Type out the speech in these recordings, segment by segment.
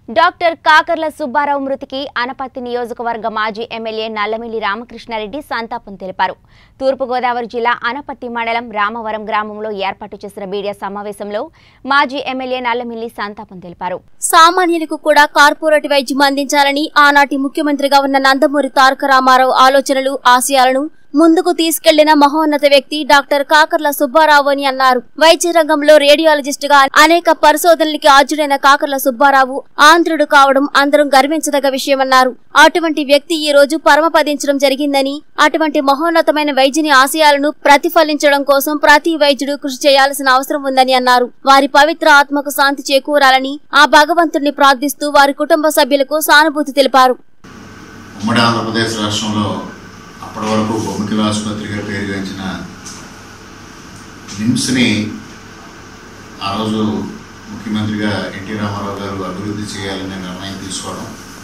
doctor Kakarla Subbarao మృతికి అనపత్తి నియోజకవర్గ మాజీ ఎమ్మెల్యే నల్లమిల్లి రామకృష్ణారెడ్డి సంతాపం తెలిపారు తూర్పుగోదావరి జిల్లా అనపత్తి మండలం రామవరం గ్రామంలో ఏర్పాటు చేసిన మీడియా సమావేశంలో మాజీ ఎమ్మెల్యే నల్లమిల్లి సంతాపం తెలిపారు సామాన్యులకు కూడా కార్పొరేట్ వైద్యం అందించాలని ఆనాటి ముఖ్యమంత్రిగా ఉన్న నందమూరి తారక రామారావు ఆలోచనలు ఆశయాలను ముందుకు తీసుకెళ్లిన మహోన్నత వ్యక్తి డాక్టర్ కాకర్ల సుబ్బారావు అని అన్నారు వైద్య రంగంలో రేడియాలజిస్ట్ గా అనేక పరిశోధనలకి ఆజుడైన కాకర్ల సుబ్బారావు ఆంధ్రుడు కావడం అందరం గర్వించదగ్గ విషయమన్నారు అటువంటి వ్యక్తి ఈ రోజు పరమపదించడం జరిగిందని అటువంటి మహోన్నతమైన వైద్యుని ఆశయాలను ప్రతిఫలించడం కోసం ప్రతి వైద్యుడు కృషి చేయాల్సిన అవసరం ఉందని అన్నారు వారి పవిత్ర ఆత్మకు శాంతి చేకూరాలని ఆ భగవంతుడిని ప్రార్థిస్తూ వారి కుటుంబ సభ్యులకు సానుభూతి తెలిపారు ఉమ్మడి ఆంధ్రప్రదేశ్ రాష్ట్రంలో అప్పటి వరకు బొమ్మికల ఆసుపత్రిగా పేరుగాంచిన నిమ్స్ని ఆ రోజు ముఖ్యమంత్రిగా ఎన్టీ రామారావు గారు అభివృద్ధి చేయాలనే నిర్ణయం తీసుకోవడం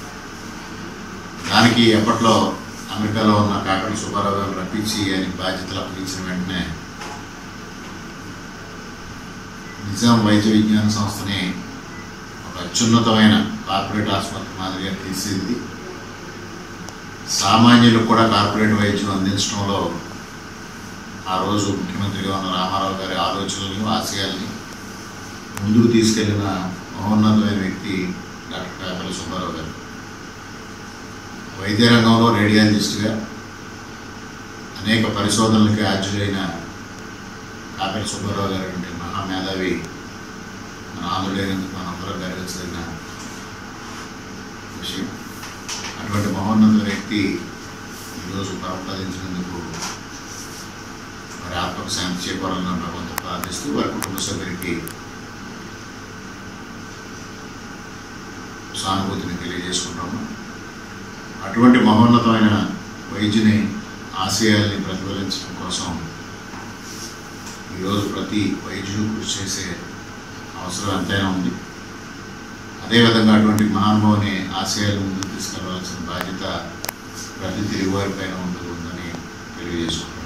దానికి అప్పట్లో అమెరికాలో ఉన్న కాకటి సుబ్బారావు గారు రప్పించి ఆయన బాధ్యతలు అప్పగించిన వెంటనే నిజాం వైద్య విజ్ఞాన సంస్థని ఒక అత్యున్నతమైన కార్పొరేట్ ఆసుపత్రి మాదిరిగా తీసింది సామాన్యులకు కూడా కార్పొరేట్ వైద్యం అందించడంలో ఆ రోజు ముఖ్యమంత్రిగా ఉన్న రామారావు గారి ఆలోచనలను ఆశయాల్ని ముందుకు తీసుకెళ్లిన మహోన్నతమైన వ్యక్తి డాక్టర్ కాకల సుబ్బారావు గారు వైద్య రంగంలో రేడియాలజిస్ట్గా అనేక పరిశోధనలకి ఆర్జులైన కాకల సుబ్బారావు గారు అంటే మహామేధావి మన ఆంధ్రులైనందుకు మనందరం గర్వించదగిన విషయం అటువంటి మహోన్నత వ్యక్తి ఈరోజు పరమపదించినందుకు వారి ఆత్మకు శాంతి చేకూరాలని భగవంతు ప్రార్థిస్తూ వారి కుటుంబ సభ్యులకి సానుభూతిని తెలియజేసుకుంటాము అటువంటి మహోన్నతమైన వైద్యుని ఆశయాల్ని ప్రతిఫలించడం కోసం ఈరోజు ప్రతి వైద్యుడు కృషి చేసే అవసరం ఎంతైనా ఉంది అదేవిధంగా అటువంటి మహానుభావుని ఆశయాలు ముందుకు తీసుకెళ్లవలసిన బాధ్యత ప్రతి తెలుగువారి పైన ఉంటుందని తెలియజేసుకుంటున్నాను